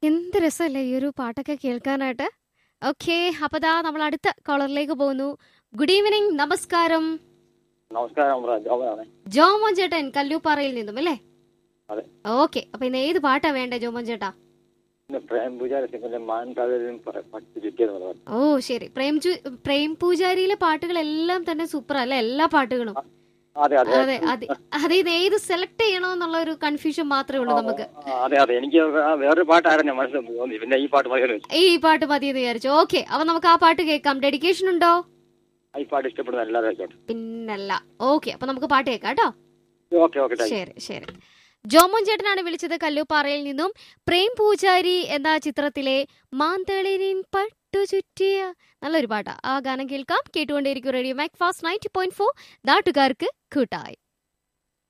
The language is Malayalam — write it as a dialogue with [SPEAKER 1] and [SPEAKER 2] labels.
[SPEAKER 1] എന്ത് രസമല്ലേ ഈ ഒരു പാട്ടൊക്കെ കേൾക്കാനായിട്ട് ഓക്കെ അപ്പൊ ദാ നമ്മൾ അടുത്ത കോളറിലേക്ക് പോകുന്നു ഗുഡ് ഈവനിങ് നമസ്കാരം
[SPEAKER 2] നമസ്കാരം ബ്രോ ജോബനാണ്
[SPEAKER 1] ജോമോൻ ചേട്ടൻ കല്ലൂപ്പാറയിൽ നിന്നും അല്ലേ
[SPEAKER 2] അതെ.
[SPEAKER 1] ഓക്കെ അപ്പൊ ഇന്ന് ഏത് പാട്ടാ വേണ്ടേ ജോമോൻ ചേട്ടാ
[SPEAKER 2] ഇന്ന് പ്രേം പൂജാരി സിംഗിന്റെ മാൻകാവിലും പട്ടി ചുറ്റിയെന്ന് പറഞ്ഞു
[SPEAKER 1] ഓ ശരി പ്രേം ജു- പ്രേം പൂജാരിയിലെ പാട്ടുകളെല്ലാം തന്നെ സൂപ്പർ അല്ലേ എല്ലാ പാട്ടുകളും
[SPEAKER 2] അതെ അതെ
[SPEAKER 1] അതെ അതെ അതിൽ നിന്ന് ഏത് സെലക്ട് ചെയ്യണമെന്നുള്ള ഒരു കൺഫ്യൂഷൻ മാത്രമേ ഉള്ളൂ നമുക്ക്
[SPEAKER 2] ആ, അതെ അതെ എനിക്ക് ആ വേറൊരു പാട്ടായിരുന്നു ഞാൻ മനസ്സിൽ തോന്നി പിന്നെ ഈ പാട്ട് മതിയെന്ന് വെച്ചു
[SPEAKER 1] ഈ പാട്ട് മതി എന്ന് വിചാരിച്ചു ഓക്കെ അപ്പൊ നമുക്ക് ആ പാട്ട് കേൾക്കാം ഡെഡിക്കേഷൻ ഉണ്ടോ
[SPEAKER 2] ഈ പാട്ട് ഇഷ്ടപ്പെടുന്ന എല്ലാവരും ആയിക്കോട്ടെ
[SPEAKER 1] പിന്നല്ല ഓക്കെ അപ്പൊ നമുക്ക് പാട്ട് കേൾക്കാം കേട്ടോ
[SPEAKER 2] ഓക്കെ ഓക്കെ താങ്ക് യു.
[SPEAKER 1] ശരി ശരി ജോമോൻ ചേട്ടനാണ് വിളിച്ചത് കല്ലൂപ്പാറയിൽ നിന്നും പ്രേം പൂജാരി എന്ന ചിത്രത്തിലെ മാന്തളിരിൻ പട്ടു ചുറ്റിയ നല്ലൊരു പാട്ടാ ആ ഗാനം കേൾക്കാം കേട്ടുകൊണ്ടേയിരിക്കും radio Mac Fast ninety point four നാട്ടുകാർക്ക് കൂട്ടായി